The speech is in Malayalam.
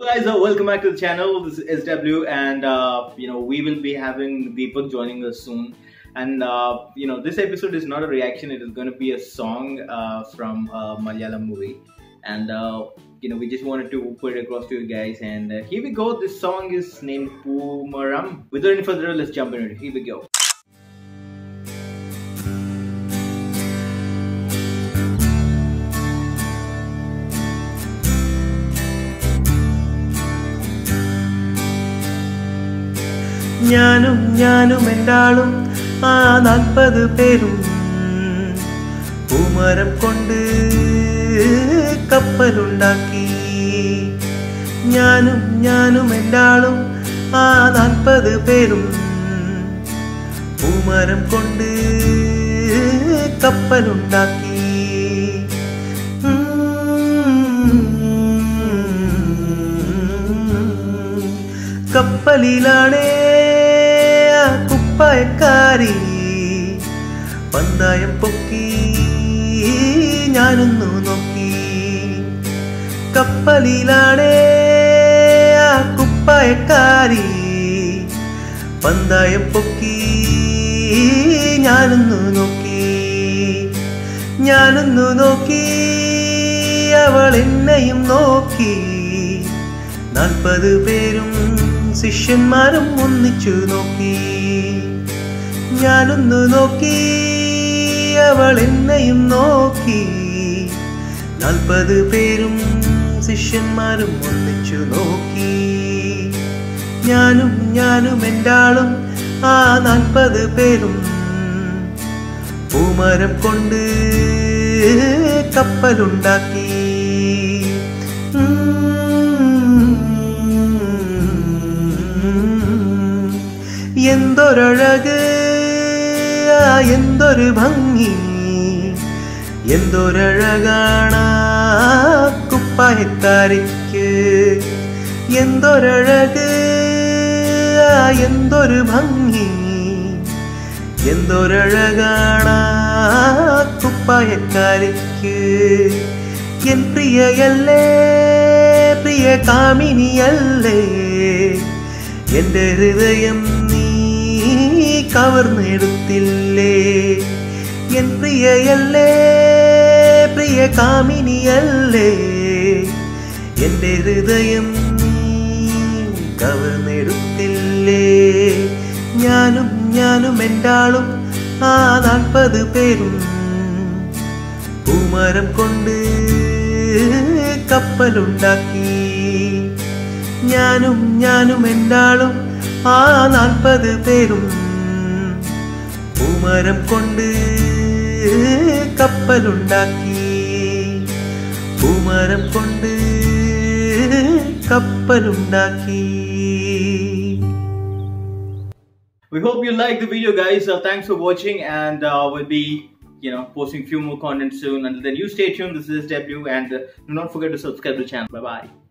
guys, uh, welcome back to the channel. This is SW, and uh, you know we will be having Deepak joining us soon. And uh, you know this episode is not a reaction; it is going to be a song uh, from a Malayalam movie. And uh, you know we just wanted to put it across to you guys. And uh, here we go. This song is named Pumaram. Without any further ado, let's jump into it. Here we go. ഞാനും ഞാനും എന്താളും ആ നാൽപ്പത് പേരും പൂമരം കൊണ്ട് കപ്പലുണ്ടാക്കി ഞാനും ഞാനും എന്താളും ആ നാൽപ്പത് പേരും പൂമരം കൊണ്ട് കപ്പലുണ്ടാക്കി കപ്പലിലാണേ ആ കുപ്പായക്കാരി പന്തായം പൊക്കി ഞാനൊന്നു നോക്കി കപ്പലിലാണേ ആ കുപ്പായക്കാരി പന്തായം പൊക്കി ഞാനൊന്നു നോക്കി ഞാനൊന്നു നോക്കി അവൾ എന്നെയും നോക്കി നാൽപ്പത് പേരും ശിഷ്യന്മാരും ഒന്നിച്ചു നോക്കി ഞാനൊന്നു നോക്കി അവൾ എന്നെയും നോക്കി നാൽപ്പത് പേരും ശിഷ്യന്മാരും ഒന്നിച്ചു നോക്കി ഞാനും ഞാനും എന്താളും ആ നാൽപ്പത് പേരും പൂമരം കൊണ്ട് കപ്പലുണ്ടാക്കി എന്തൊരഴക് ആ എന്തൊരു ഭംഗി എന്തൊരഴകാണ് കുപ്പായക്കാരിക്ക് എന്തൊരഴക് ആ എന്തൊരു ഭംഗി എന്തൊരഴകാണ് കുപ്പായക്കാരിക്ക് എൻ പ്രിയയല്ലേ പ്രിയ കാമിനിയല്ലേ എന്റെ ഹൃദയം നീ കവർന്നെടുത്തില്ലേ എൻ പ്രിയയല്ലേ പ്രിയ കാമിനിയല്ലേ എന്റെ ഹൃദയം നീ കവർന്നെടുത്തില്ലേ ഞാനും ഞാനും എന്താളും ആ നാൽപ്പത് പേരും പൂമരം കൊണ്ട് കപ്പലുണ്ടാക്കി ഞാനും ഞാനും എന്താളും ആ നാൽപ്പത് പേരും പൂമരം കൊണ്ട് കപ്പലുണ്ടാക്കി പൂമരം കൊണ്ട് കപ്പലുണ്ടാക്കി We hope you like the video, guys. Uh, thanks for watching, and uh, we'll be, you know, posting few more content soon. Until then, you stay tuned. This is SW, and uh, do not forget to subscribe to the channel. Bye bye.